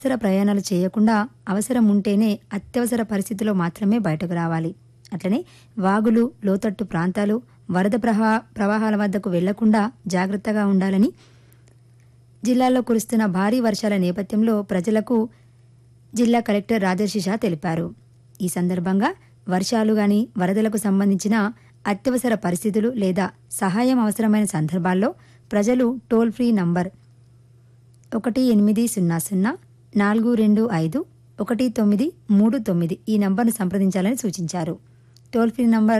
అవసర ప్రయాణాలు చేయకుండా అవసరం ఉంటేనే అత్యవసర పరిస్థితిలో మాత్రమే బయటకు రావాలి అట్లనే వాగులు లోతట్టు ప్రాంతాలు వరద ప్రవా ప్రవాహాల వద్దకు వెళ్లకుండా జాగ్రత్తగా ఉండాలని జిల్లాలో కురుస్తున్న భారీ వర్షాల నేపథ్యంలో ప్రజలకు జిల్లా కలెక్టర్ రాజర్షి షా తెలిపారు ఈ సందర్భంగా వర్షాలు గాని వరదలకు సంబంధించిన అత్యవసర పరిస్థితులు లేదా సహాయం అవసరమైన సందర్భాల్లో ప్రజలు టోల్ ఫ్రీ నంబర్ ఒకటి ఎనిమిది సున్నా సున్నా నాలుగు రెండు ఐదు ఒకటి తొమ్మిది మూడు తొమ్మిది ఈ నంబర్ను సంప్రదించాలని సూచించారు టోల్ ఫ్రీ నంబర్